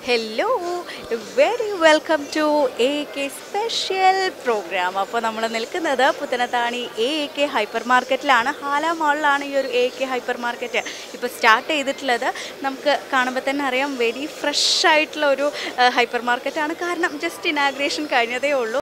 Hello very welcome to A K special programme അപ്പോൾ നമ്മൾ നിൽക്കുന്നത് പുത്തനത്താണി എ കെ ഹൈപ്പർ മാർക്കറ്റിലാണ് ഹാല മാളിലാണ് ഈ ഒരു എ കെ ഹൈപ്പർ മാർക്കറ്റ് ഇപ്പോൾ സ്റ്റാർട്ട് ചെയ്തിട്ടുള്ളത് നമുക്ക് കാണുമ്പോൾ തന്നെ അറിയാം വെരി ഫ്രഷ് ആയിട്ടുള്ള ഒരു ഹൈപ്പർ മാർക്കറ്റാണ് കാരണം ജസ്റ്റ് ഇനാഗ്രേഷൻ കഴിഞ്ഞതേ ഉള്ളൂ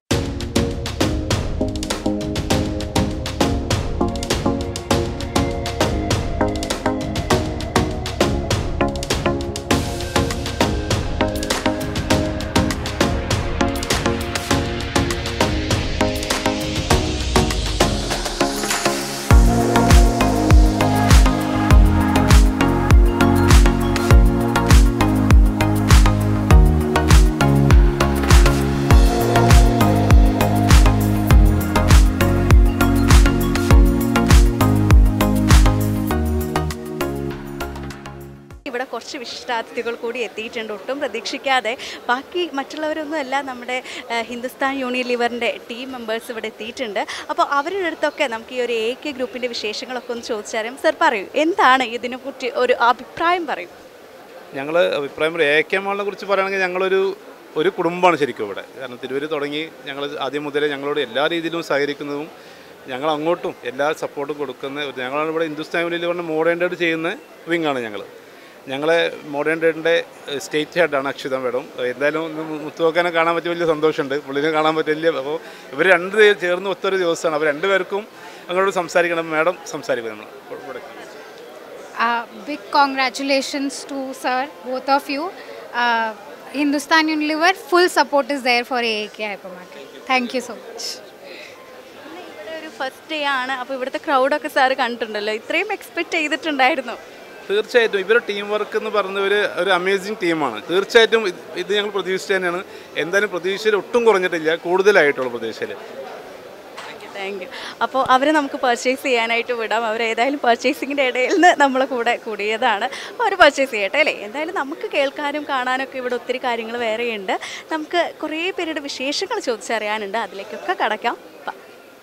ഇവിടെ കുറച്ച് വിശിഷ്ടാതിഥികൾ കൂടി എത്തിയിട്ടുണ്ട് ഒട്ടും പ്രതീക്ഷിക്കാതെ ബാക്കി മറ്റുള്ളവരൊന്നുമല്ല നമ്മുടെ ആ, ഹിന്ദുസ്ഥാൻ യൂണിലിവറിൻ്റെ ടീം മെമ്പേഴ്സ് ഇവിടെ എത്തിയിട്ടുണ്ട് അപ്പോൾ അവരുടെ അടുത്തൊക്കെ നമുക്ക് ഈ ഒരു എ കെ ഗ്രൂപ്പിൻ്റെ വിശേഷങ്ങളൊക്കെ ഒന്ന് ചോദിച്ചറിയാം സർ പറയൂ എന്താണ് ഇതിനെക്കുറിച്ച് ഒരു അഭിപ്രായം പറയും ഞങ്ങൾ അഭിപ്രായം പറയും എ കെ മാളിനെ കുറിച്ച് പറയുകയാണെങ്കിൽ ഞങ്ങളൊരു ഒരു കുടുംബമാണ് ശരിക്കും ഇവിടെ കാരണം തിരുവരി തുടങ്ങി ഞങ്ങൾ ആദ്യം മുതലേ ഞങ്ങളോട് എല്ലാ രീതിയിലും സഹകരിക്കുന്നതും ഞങ്ങൾ അങ്ങോട്ടും എല്ലാ സപ്പോർട്ടും കൊടുക്കുന്ന ഒരു- ഞങ്ങളാണ് ഇവിടെ ഹിന്ദുസ്ഥാൻ യൂണിയനിൽ പറഞ്ഞ മോഡേൺ ഡേഡ് ചെയ്യുന്ന വിങ്ങാണ് ഞങ്ങൾ ഞങ്ങളെ മോഡേൺ ഡേഡിൻ്റെ സ്റ്റേറ്റ് ഹെഡാണ് അക്ഷിത മേഡം എന്തായാലും ഇന്ന് മുത്തുവക്കാനെ കാണാൻ പറ്റിയ വലിയ സന്തോഷമുണ്ട് പുള്ളിനെ കാണാൻ പറ്റില്ല അപ്പോൾ ഇവർ രണ്ട് പേര് ചേർന്ന് ഒത്തൊരു ദിവസമാണ് അവർ രണ്ടുപേർക്കും അങ്ങോട്ട് സംസാരിക്കണം മേഡം സംസാരിക്കും നമ്മൾ ഇവിടെ Uh, big congratulations to sir, both of you. Uh, Hindustan Unilever, full support is there for AAK Hypermarket. Thank you so much. ഇവിടെ ഒരു ഫസ്റ്റ് ഡേ ആണ് അപ്പോൾ ഇവിടുത്തെ ക്രൗഡൊക്കെ സാറ് കണ്ടിട്ടുണ്ടല്ലോ ഇത്രയും എക്സ്പെക്ട് ചെയ്തിട്ടുണ്ടായിരുന്നു തീർച്ചയായിട്ടും ഇവരുടെ ടീം വർക്ക് എന്ന് പറഞ്ഞ ഒരു ഒരു അമേസിങ് ടീമാണ് തീർച്ചയായിട്ടും ഇത് ഇത് ഞങ്ങൾ പ്രതീക്ഷിച്ചു തന്നെയാണ് എന്തായാലും പ്രതീക്ഷയിൽ ഒട്ടും കുറഞ്ഞിട്ടില്ല കൂടുതലായിട്ടുള്ള പ്രതീക്ഷയിൽ താങ്ക് യു അപ്പോൾ അവരെ നമുക്ക് പർച്ചേസ് ചെയ്യാനായിട്ട് വിടാം അവർ ഏതായാലും പർച്ചേസിങ്ങിൻ്റെ ഇടയിൽ നിന്ന് നമ്മളെ കൂടെ കൂടിയതാണ് അവർ പർച്ചേസ് ചെയ്യട്ടെ അല്ലേ എന്തായാലും നമുക്ക് കേൾക്കാനും കാണാനൊക്കെ ഇവിടെ ഒത്തിരി കാര്യങ്ങൾ വേറെയുണ്ട് നമുക്ക് കുറേ പേരുടെ വിശേഷങ്ങൾ ചോദിച്ചറിയാനുണ്ട് അതിലേക്കൊക്കെ കടക്കാം വാ.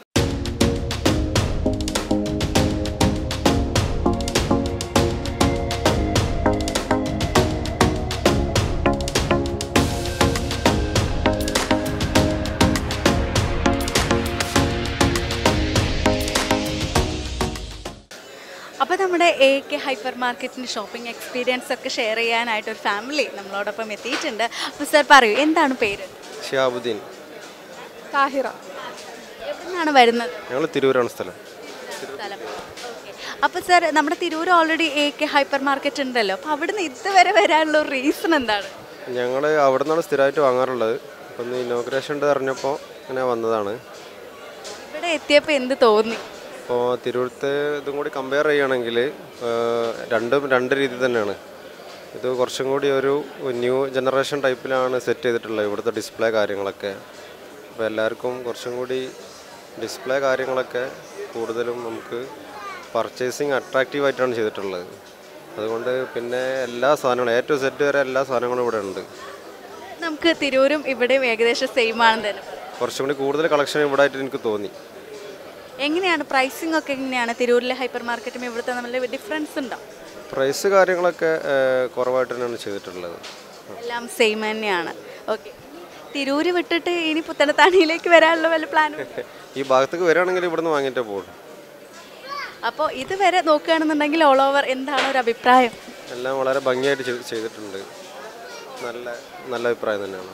അപ്പോൾ നമ്മുടെ എ കെ ഹൈപ്പർ മാർക്കറ്റിൻ്റെ ഷോപ്പിംഗ് എക്സ്പീരിയൻസ് ഒക്കെ ഷെയർ ചെയ്യാനായിട്ട് ഒരു ഫാമിലി നമ്മളോടൊപ്പം എത്തിയിട്ടുണ്ട് അപ്പോൾ സാർ പറയൂ എന്താണ് പേര് ഷിയാബുദ്ദീൻ Tahira. എവിടെ നിന്നാണ് വരുന്നത് ഞങ്ങൾ തിരൂരാണ് സ്ഥലം സ്ഥലം ഓക്കെ അപ്പോൾ സാർ നമ്മുടെ Tirur already A K hyper market ഉണ്ടല്ലോ അപ്പോൾ അവിടുന്ന് ഇതുവരെ വരാനുള്ള ഒരു റീസൺ എന്താണ് ഞങ്ങൾ അവിടെ നിന്നാണ് സ്ഥിരമായിട്ട് വാങ്ങാറുള്ളത് അപ്പം ഇന്ന് ഇനോഗ്രേഷൻ ഉണ്ട് അറിഞ്ഞപ്പോൾ ഇങ്ങനെ വന്നതാണ് ഇവിടെ എത്തിയപ്പോൾ എന്ത് തോന്നി അപ്പോൾ തിരൂരത്തെ ഇതും കൂടി കമ്പയർ ചെയ്യുകയാണെങ്കിൽ രണ്ടും രണ്ട് രീതി തന്നെയാണ് ഇത് കുറച്ചും കൂടി ഒരു ന്യൂ ജനറേഷൻ ടൈപ്പിലാണ് സെറ്റ് ചെയ്തിട്ടുള്ളത് ഇവിടുത്തെ ഡിസ്പ്ലേ കാര്യങ്ങളൊക്കെ അപ്പോൾ എല്ലാവർക്കും കുറച്ചും കൂടി ഡിസ്പ്ലേ കാര്യങ്ങളൊക്കെ കൂടുതലും നമുക്ക് പർച്ചേസിങ് അട്രാക്റ്റീവ് ആയിട്ടാണ് ചെയ്തിട്ടുള്ളത് അതുകൊണ്ട് പിന്നെ എല്ലാ സാധനങ്ങളും എ ടു സെറ്റ് വരെ എല്ലാ സാധനങ്ങളും ഇവിടെ ഉണ്ട് നമുക്ക് തിരൂരും ഇവിടെയും ഏകദേശം സെയിം ആണെന്ന് തന്നെ പറയാം. കുറച്ചും കൂടി കൂടുതൽ കളക്ഷൻ ഇവിടെ ആയിട്ട് എനിക്ക് തോന്നി എങ്ങനെയാണ് പ്രൈസിംഗ് ഒക്കെ എങ്ങനെയാണ് തിരൂരിലെ ഹൈപ്പർ മാർക്കറ്റും ഇവിടുത്തെ തമ്മിൽ ഡിഫറൻസ് ഉണ്ടോ പ്രൈസ് കാര്യങ്ങളൊക്കെ ഏഹ്, കുറവായിട്ട് തന്നെയാണ് ചെയ്തിട്ടുള്ളത് എല്ലാം സെയിം തന്നെയാണ് ഓക്കെ തിരൂര് വിട്ടിട്ട് ഇനി പുത്തനത്താണിയിലേക്ക് വരാനുള്ള വല്ല പ്ലാനും ഈ ഭാഗത്തേക്ക് വരികയാണെങ്കിൽ ഇവിടുന്ന് വാങ്ങിയിട്ടേ പോകും അപ്പോൾ ഇതുവരെ നോക്കുകയാണെന്നുണ്ടെങ്കിൽ ഓൾ ഓവർ എന്താണ് ഒരു അഭിപ്രായം എല്ലാം വളരെ ഭംഗിയായിട്ട് ചെയ്ത് ചെയ്തിട്ടുണ്ട് നല്ല നല്ല അഭിപ്രായം തന്നെയാണ്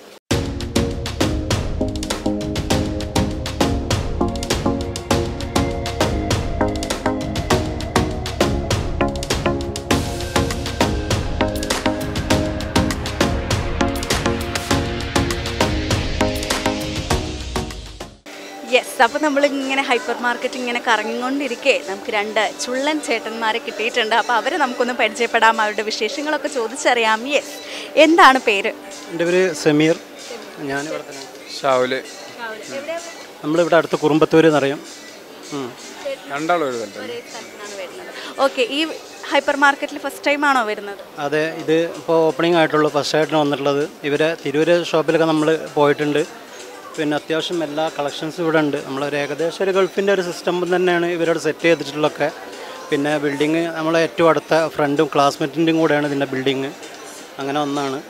യെസ് അപ്പോൾ നമ്മൾ ഇങ്ങനെ ഹൈപ്പർ മാർക്കറ്റ് ഇങ്ങനെ കറങ്ങിക്കൊണ്ടിരിക്കെ നമുക്ക് രണ്ട് ചുള്ളൻ ചേട്ടന്മാരെ കിട്ടിയിട്ടുണ്ട് അപ്പോൾ അവരെ നമുക്കൊന്ന് പരിചയപ്പെടാം അവരുടെ വിശേഷങ്ങളൊക്കെ ചോദിച്ചറിയാം യെസ് എന്താണ് പേര് എൻ്റെ പേര് സമീർ ഞാനിവിടെ തന്നെ ഷാവുല് നമ്മളിവിടെ അടുത്ത് കുറുമ്പത്തൂർ എന്നറിയാം ഉം. രണ്ടാളും ഒരു തന്നെ ഒരേ സ്ഥലത്താണ് വരുന്നത് ഓക്കെ ഈ ഹൈപ്പർ മാർക്കറ്റിൽ ഫസ്റ്റ് ടൈം ആണോ വരുന്നത് അതെ ഇത് ഇപ്പോൾ ഓപ്പണിംഗ് ആയിട്ടുള്ളൂ ഫസ്റ്റ് ആയിട്ടാണ് വന്നിട്ടുള്ളത് ഇവരെ തിരൂര് ഷോപ്പിലൊക്കെ നമ്മൾ പോയിട്ടുണ്ട് പിന്നെ അത്യാവശ്യം എല്ലാ കളക്ഷൻസും ഇവിടെ ഉണ്ട് നമ്മളൊരു ഏകദേശം ഒരു ഗൾഫിൻ്റെ ഒരു സിസ്റ്റം തന്നെയാണ് ഇവരോട് സെറ്റ് ചെയ്തിട്ടുള്ളതൊക്കെ പിന്നെ ബിൽഡിങ് നമ്മളെ ഏറ്റവും അടുത്ത ഫ്രണ്ടും ക്ലാസ്മേറ്റിൻ്റെയും കൂടെയാണ് ഇതിൻ്റെ ബിൽഡിങ് അങ്ങനെ ഒന്നാണ്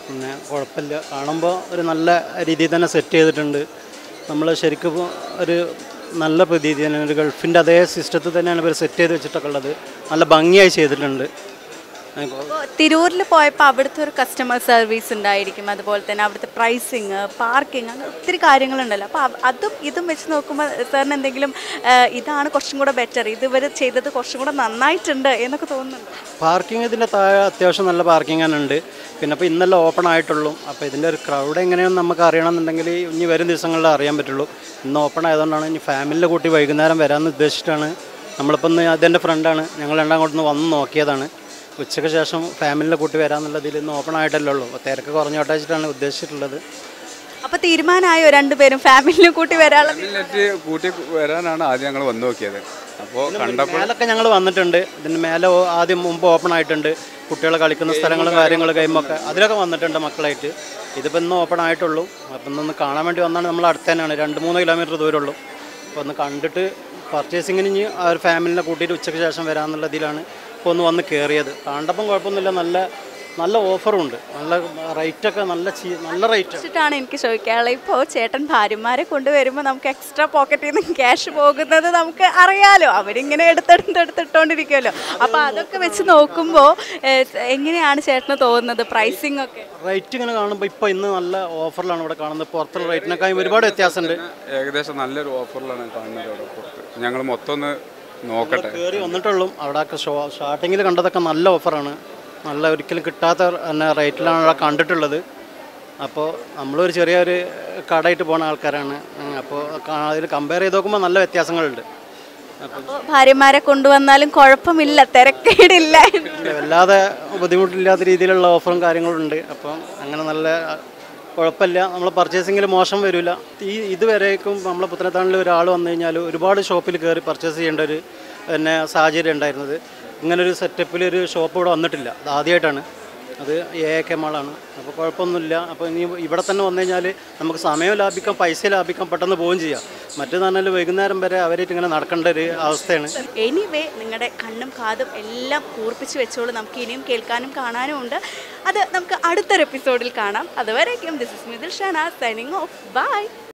പിന്നെ കുഴപ്പമില്ല കാണുമ്പോൾ ഒരു നല്ല രീതിയിൽ തന്നെ സെറ്റ് ചെയ്തിട്ടുണ്ട് നമ്മൾ ശരിക്കും ഇപ്പൊ ഒരു നല്ല പ്രതീതി തന്നെ ഒരു ഗൾഫിൻ്റെ അതേ സിസ്റ്റത്തിൽ തന്നെയാണ് ഇവർ സെറ്റ് ചെയ്ത് വെച്ചിട്ടൊക്കെ ഉള്ളത് നല്ല ഭംഗിയായി ചെയ്തിട്ടുണ്ട് അപ്പോൾ അപ്പോൾ തിരൂരിൽ പോയപ്പോൾ അവിടുത്തെ ഒരു കസ്റ്റമർ സർവീസ് ഉണ്ടായിരിക്കും അതുപോലെ തന്നെ അവിടുത്തെ പ്രൈസിങ് പാർക്കിംഗ് അങ്ങനെ ഒത്തിരി കാര്യങ്ങളുണ്ടല്ലോ അപ്പോൾ അവ- അതും ഇതും വെച്ച് നോക്കുമ്പോൾ സാറിന് എന്തെങ്കിലും ആ, ഇതാണ് കുറച്ചും കൂടെ ബെറ്റർ ഇതുവരെ ചെയ്തത് കുറച്ചും കൂടെ നന്നായിട്ടുണ്ട് എന്നൊക്കെ തോന്നുന്നുണ്ട് പാർക്കിംഗ് ഇതിൻ്റെ താഴെ അത്യാവശ്യം നല്ല പാർക്കിംഗ് തന്നെ ഉണ്ട് പിന്നെ ഇപ്പോൾ ഇന്നലെ ഓപ്പൺ ആയിട്ടുള്ളൂ അപ്പോൾ ഇതിൻ്റെ ഒരു ക്രൗഡ് എങ്ങനെയാണെന്ന് നമുക്ക് അറിയണമെന്നുണ്ടെങ്കിൽ ഇനി വരും ദിവസങ്ങളിൽ അറിയാൻ പറ്റുള്ളൂ ഇന്ന് ഓപ്പൺ ആയതുകൊണ്ടാണ് ഇനി ഫാമിലിയുടെ കൂട്ടി വൈകുന്നേരം വരാമെന്ന് ഉദ്ദേശിച്ചിട്ടാണ് നമ്മളിപ്പോൾ ഇന്ന് അതെൻ്റെ ഫ്രണ്ടാണ് ഞങ്ങൾ രണ്ടാം അങ്ങോട്ട് നിന്ന് വന്ന് നോക്കിയതാണ് ഉച്ചയ്ക്ക് ശേഷം ഫാമിലിയുടെ കൂട്ടി വരാമെന്നുള്ളതിൽ ഇന്ന് ഓപ്പൺ ആയിട്ടല്ലേ ഉള്ളൂ അപ്പോൾ തിരക്ക് കുറഞ്ഞോട്ടെ വെച്ചിട്ടാണ് ഉദ്ദേശിച്ചിട്ടുള്ളത് അപ്പോൾ തീരുമാനമായോ രണ്ടുപേരും ഫാമിലിനെ കൂട്ടി വരാനുള്ള നെറ്റ് കൂട്ടി വരാനാണ് ആദ്യം ഞങ്ങൾ വന്നു നോക്കിയത് അപ്പോൾ കണ്ടപ്പോൾ മേലൊക്കെ ഞങ്ങൾ വന്നിട്ടുണ്ട് ഇതിന് മേലെ ഓ- ആദ്യം മുമ്പ് ഓപ്പൺ ആയിട്ടുണ്ട് കുട്ടികൾ കളിക്കുന്ന സ്ഥലങ്ങളും കാര്യങ്ങളും ഗെയിമൊക്കെ അതിലൊക്കെ വന്നിട്ടുണ്ട് മക്കളായിട്ട് ഇതിപ്പോൾ ഇന്ന് ഓപ്പൺ ആയിട്ടുള്ളൂ അപ്പം ഇന്നൊന്ന് കാണാൻ വേണ്ടി വന്നാണ് നമ്മൾ അടുത്ത് തന്നെയാണ് രണ്ട് മൂന്ന് കിലോമീറ്റർ ദൂരമുള്ളൂ അപ്പോൾ ഒന്ന് കണ്ടിട്ട് പർച്ചേസിങ്ങിന് ഇനി ആ ഒരു ഫാമിലിനെ കൂട്ടിയിട്ട് ഉച്ചയ്ക്ക് ശേഷം വരാമെന്നുള്ള ഇതിലാണ് ഇപ്പോൾ ഒന്ന് വന്ന് കയറിയത് കണ്ടപ്പം കുഴപ്പമൊന്നുമില്ല നല്ല നല്ല ഓഫറും ഉണ്ട് നല്ല റേറ്റൊക്കെ നല്ല ചീ നല്ല റേറ്റ് വെച്ചിട്ടാണ് എനിക്ക് ചോദിക്കാനുള്ളത് ഇപ്പോൾ ചേട്ടൻ ഭാര്യമാരെ കൊണ്ടുവരുമ്പോൾ നമുക്ക് എക്സ്ട്രാ പോക്കറ്റിൽ നിന്ന് ക്യാഷ് പോകുന്നത് നമുക്ക് അറിയാലോ അവരിങ്ങനെ എടുത്തെടുത്ത് എടുത്തിട്ടോണ്ടിരിക്കുമല്ലോ അപ്പോൾ അതൊക്കെ വെച്ച് നോക്കുമ്പോൾ എങ്ങനെയാണ് ചേട്ടന് തോന്നുന്നത് പ്രൈസിംഗ് ഒക്കെ റേറ്റ് ഇങ്ങനെ കാണുമ്പോൾ ഇപ്പോൾ ഇന്ന് നല്ല ഓഫറിലാണ് ഇവിടെ കാണുന്നത് പുറത്തുള്ള റേറ്റിനേക്കാളും ഒരുപാട് വ്യത്യാസമുണ്ട് ഏകദേശം നല്ലൊരു ഓഫറിലാണ് കാണുന്നത് അവിടെ പുറത്ത് ഞങ്ങൾ മൊത്തം ഒന്ന് നോക്കട്ടെ കയറി വന്നിട്ടുള്ളൂ അവിടെ ഷോ സ്റ്റാർട്ടിങ്ങിൽ കണ്ടതൊക്കെ നല്ല ഓഫറാണ് നല്ല ഒരിക്കലും കിട്ടാത്ത തന്നെ റേറ്റിലാണ് അവിടെ കണ്ടിട്ടുള്ളത് അപ്പോൾ നമ്മളൊരു ചെറിയൊരു കടയിട്ട് പോകുന്ന ആൾക്കാരാണ് ഉം, അപ്പോൾ അതിൽ കമ്പയർ ചെയ്ത് നോക്കുമ്പോൾ നല്ല വ്യത്യാസങ്ങളുണ്ട് അപ്പോൾ അപ്പോൾ ഭാര്യമാരെ കൊണ്ടുവന്നാലും കുഴപ്പമില്ല തിരക്കേടില്ല വല്ലാതെ ബുദ്ധിമുട്ടില്ലാത്ത രീതിയിലുള്ള ഓഫറും കാര്യങ്ങളും ഉണ്ട് അപ്പം അങ്ങനെ നല്ല കുഴപ്പമില്ല നമ്മൾ പർച്ചേസിങ്ങിൽ മോശം വരില്ല ഈ ഇതുവരേക്കും നമ്മളെ പുത്തനത്താണിൽ ഒരാൾ വന്നു കഴിഞ്ഞാൽ ഒരുപാട് ഷോപ്പിൽ കയറി പർച്ചേസ് ചെയ്യേണ്ട ഒരു പിന്നെ സാഹചര്യം ഉണ്ടായിരുന്നത് ഇങ്ങനൊരു സെറ്റപ്പിൽ ഒരു ഷോപ്പ് ഇവിടെ വന്നിട്ടില്ല അത് ആദ്യമായിട്ടാണ് അത് എ കെ മാളാണ് അപ്പോൾ കുഴപ്പമൊന്നുമില്ല അപ്പോൾ ഇനി ഇവിടെ തന്നെ വന്നു കഴിഞ്ഞാൽ നമുക്ക് സമയം ലാഭിക്കാം പൈസ ലാഭിക്കാം പെട്ടെന്ന് പോവുകയും ചെയ്യാം മറ്റേന്ന് പറഞ്ഞാൽ വൈകുന്നേരം വരെ അവരായിട്ട് ഇങ്ങനെ നടക്കേണ്ട ഒരു അവസ്ഥയാണ് എനിവേ നിങ്ങളുടെ കണ്ണും കാതും എല്ലാം കൂർപ്പിച്ച് വെച്ചോളൂ നമുക്ക് ഇനിയും കേൾക്കാനും കാണാനും ഉണ്ട് അത് നമുക്ക് അടുത്തൊരു എപ്പിസോഡിൽ കാണാം അതുവരേക്കും this is Mithil Shana signing off by